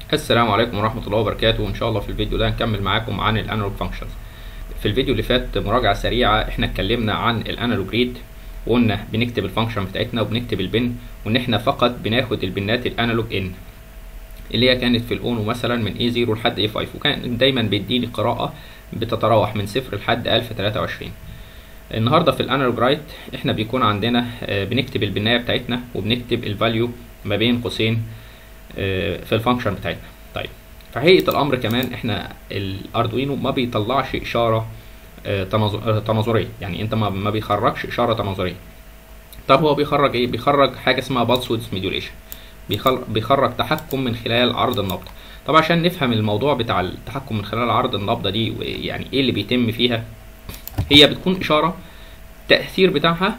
السلام عليكم ورحمة الله وبركاته وإن شاء الله في الفيديو ده هنكمل معاكم عن الانالوج فانكشنز في الفيديو اللي فات مراجعة سريعة احنا اتكلمنا عن الانالوج ريد وقلنا بنكتب الفانكشن بتاعتنا وبنكتب البن وان احنا فقط بناخد البنات الانالوج ان اللي هي كانت في الاونو مثلا من A0 لحد A5 وكان دايما بيديني قراءة بتتراوح من صفر لحد 1023 النهارده في الانالوج رايت احنا بيكون عندنا بنكتب البنايه بتاعتنا وبنكتب الفاليو ما بين قوسين في الفانكشن بتاعتنا طيب في حقيقه الامر كمان احنا الاردوينو ما بيطلعش اشاره تناظريه يعني انت ما بيخرجش اشاره تناظريه طب هو بيخرج ايه بيخرج حاجه اسمها بالس ويدث ميديوليشن بيخرج تحكم من خلال عرض النبضه طب عشان نفهم الموضوع بتاع التحكم من خلال عرض النبضه دي يعني ايه اللي بيتم فيها هي بتكون اشاره التاثير بتاعها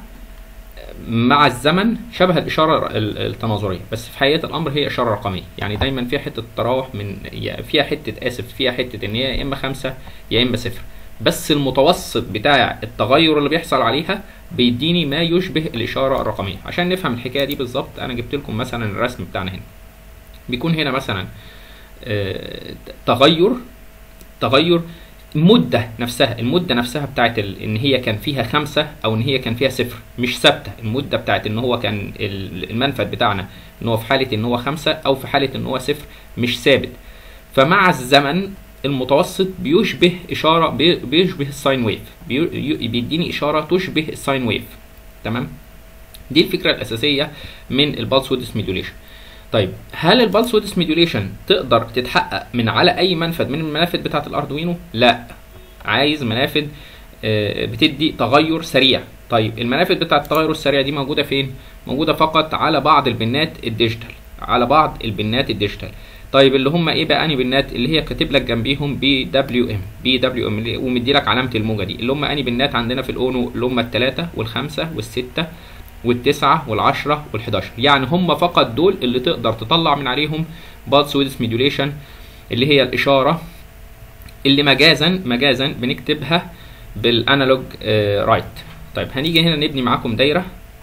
مع الزمن شبه الاشاره التناظريه بس في حقيقه الامر هي اشاره رقميه يعني دايما فيها حته تراوح من فيها حته اسف فيها حته ان هي يا اما خمسة يا اما صفر بس المتوسط بتاع التغير اللي بيحصل عليها بيديني ما يشبه الاشاره الرقميه عشان نفهم الحكايه دي بالظبط انا جبت لكم مثلا الرسم بتاعنا هنا بيكون هنا مثلا آه تغير تغير المدة نفسها المدة نفسها بتاعت ال... ان هي كان فيها خمسة او ان هي كان فيها صفر مش ثابتة المدة بتاعت ان هو كان المنفذ بتاعنا ان هو في حالة ان هو خمسة او في حالة ان هو صفر مش ثابت فمع الزمن المتوسط بيشبه اشارة بي... بيشبه الساين ويف بي... بيديني اشارة تشبه الساين ويف تمام دي الفكرة الاساسية من البالس ويدث ميديوليشن طيب هل البلس ويدث ميديوليشن تقدر تتحقق من على اي منفذ من المنافذ بتاعه الاردوينو لا عايز منافذ بتدي تغير سريع طيب المنافذ بتاعه التغير السريع دي موجوده فين موجوده فقط على بعض البنات الديجيتال على بعض البنات الديجيتال طيب اللي هم ايه بقى اني بنات اللي هي كاتب لك جنبيهم بي دبليو ام بي دبليو ام ومدي لك علامه الموجه دي اللي هم اني بنات عندنا في الاونو اللي هم الثلاثه والخمسه والسته والتسعة والعشرة والحداشر يعني هم فقط دول اللي تقدر تطلع من عليهم بالس ويدث ميديوليشن اللي هي الإشارة اللي مجازا مجازا بنكتبها بالانالوج آه رايت طيب هنيجي هنا نبني معاكم دايرة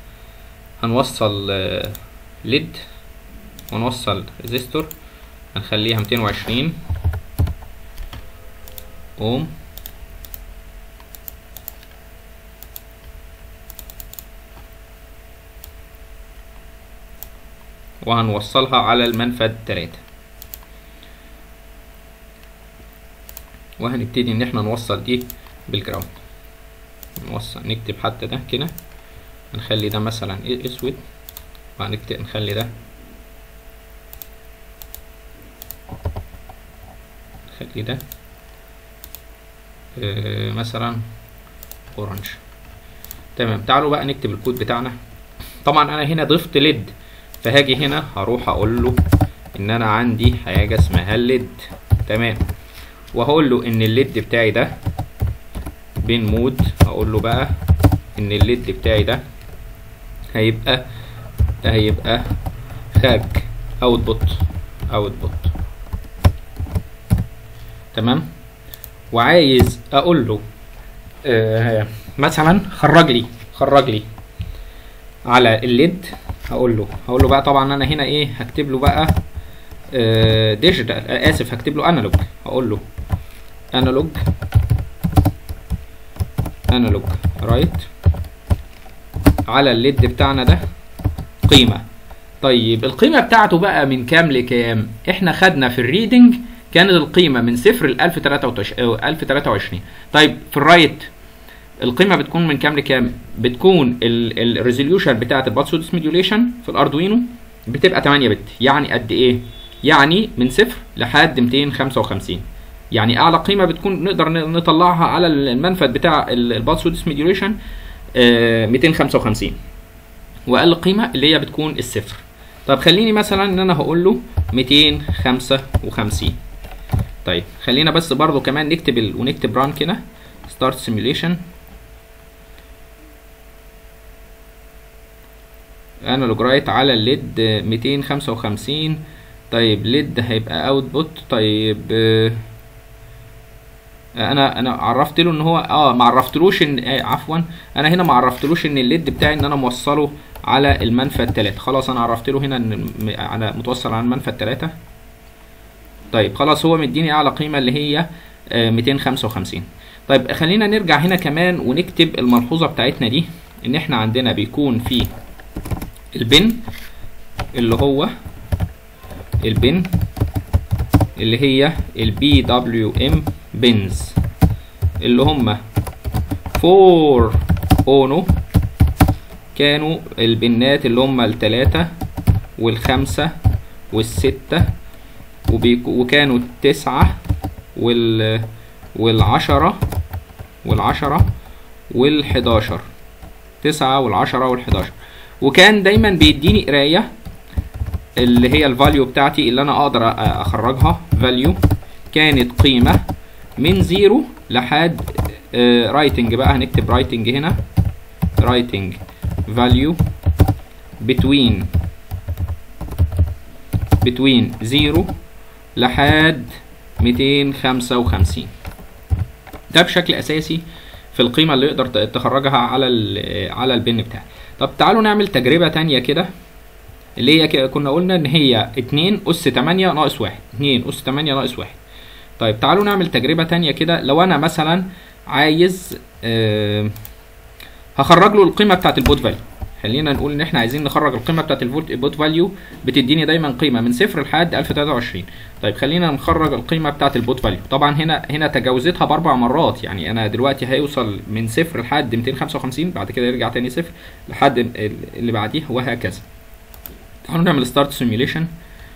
هنوصل آه ليد ونوصل ريزيستور هنخليها 220 اوم وهنوصلها على المنفذ 3 وهنبتدي ان احنا نوصل دي بالجراوند نوصل نكتب حتى ده كده هنخلي ده مثلا اسود وهنكتب نخلي ده نخلي ده اه مثلا اورنج تمام تعالوا بقى نكتب الكود بتاعنا طبعا انا هنا ضفت ليد فهاجي هنا هروح اقول له ان انا عندي حاجه اسمها الليد تمام وهقول له ان الليد بتاعي ده بين مود هقول له بقى ان الليد بتاعي ده هيبقى هيبقى خارج اوتبوت اوتبوت تمام وعايز اقول له آه مثلا خرج لي خرج لي على الليد هقول له هقول له بقى طبعا انا هنا ايه هكتب له بقى آه ديجيتال آه اسف هكتب له انالوج هقول له انالوج انالوج رايت على الليد بتاعنا ده قيمه طيب القيمه بتاعته بقى من كام لكام احنا خدنا في الريدنج كانت القيمه من صفر ل 1023 طيب في الرايت القيمه بتكون من كام لكام بتكون الريزوليوشن بتاعه الباتسودس ميديوليشن في الاردوينو بتبقى 8 بت يعني قد ايه يعني من صفر لحد 255 يعني اعلى قيمه بتكون نقدر نطلعها على المنفذ بتاع الباتسودس ميديوليشن آه 255 واقل قيمه اللي هي بتكون الصفر طب خليني مثلا ان انا هقول له 255 طيب خلينا بس برضو كمان نكتب ال... ونكتب ران كده ستارت سيميوليشن انالوج رايت على الليد 255 طيب ليد هيبقى اوتبوت طيب انا انا عرفت له ان هو اه ما عرفتلوش ان آه عفوا انا هنا ما عرفتلوش ان الليد بتاعي ان انا موصله على المنفذ 3 خلاص انا عرفت له هنا ان م- على متوصل على المنفذ 3 طيب خلاص هو مديني اعلى قيمه اللي هي آه 255 طيب خلينا نرجع هنا كمان ونكتب الملحوظه بتاعتنا دي ان احنا عندنا بيكون في البن اللي هو البن اللي هي البي دبليو ام بنز اللي هم فور اونو كانوا البنات اللي هم التلاتة والخمسة والستة وكانوا التسعة وال والعشرة والعشرة والحداشر تسعة والعشرة والحداشر وكان دايما بيديني قراية اللي هي الفاليو بتاعتي اللي انا اقدر اخرجها فاليو كانت قيمة من زيرو لحد رايتنج بقى هنكتب رايتنج هنا رايتنج value between between 0 لحد 255 ده بشكل اساسي في القيمة اللي يقدر تخرجها على على البن بتاعي طب تعالوا نعمل تجربة تانية كده اللي هي كنا قلنا ان هي 2 اس 8 ناقص 1 2 اس 8 ناقص 1 طيب تعالوا نعمل تجربة تانية كده لو انا مثلا عايز آه هخرج له القيمه بتاعت البوت فاليو خلينا نقول ان احنا عايزين نخرج القيمه بتاعت البوت فاليو بتديني دايما قيمه من صفر لحد 1023 طيب خلينا نخرج القيمه بتاعت البوت فاليو طبعا هنا هنا تجاوزتها باربع مرات يعني انا دلوقتي هيوصل من صفر لحد 255 بعد كده يرجع تاني صفر لحد اللي بعديه وهكذا تعالوا نعمل ستارت سيميوليشن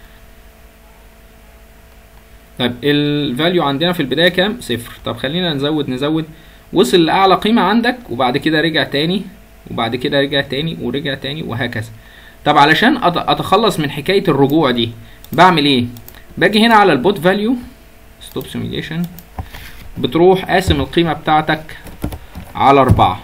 طيب الفاليو عندنا في البدايه كام صفر طب خلينا نزود نزود وصل لاعلى قيمه عندك وبعد كده رجع تاني وبعد كده رجع تاني ورجع تاني وهكذا طب علشان اتخلص من حكايه الرجوع دي بعمل ايه باجي هنا على البوت فاليو ستوب سيميليشن بتروح قاسم القيمه بتاعتك على أربعة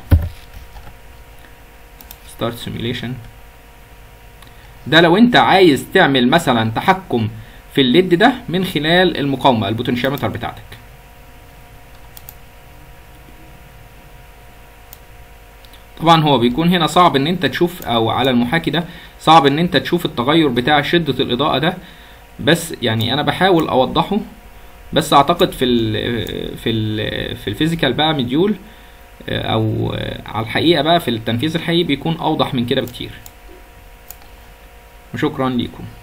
ستارت سيميليشن ده لو انت عايز تعمل مثلا تحكم في الليد ده من خلال المقاومه البوتنشيومتر بتاعتك طبعا هو بيكون هنا صعب ان انت تشوف او على المحاكي ده صعب ان انت تشوف التغير بتاع شدة الاضاءة ده بس يعني انا بحاول اوضحه بس اعتقد في ال في ال في الفيزيكال بقى مديول او على الحقيقة بقى في التنفيذ الحقيقي بيكون اوضح من كده بكتير وشكرا ليكم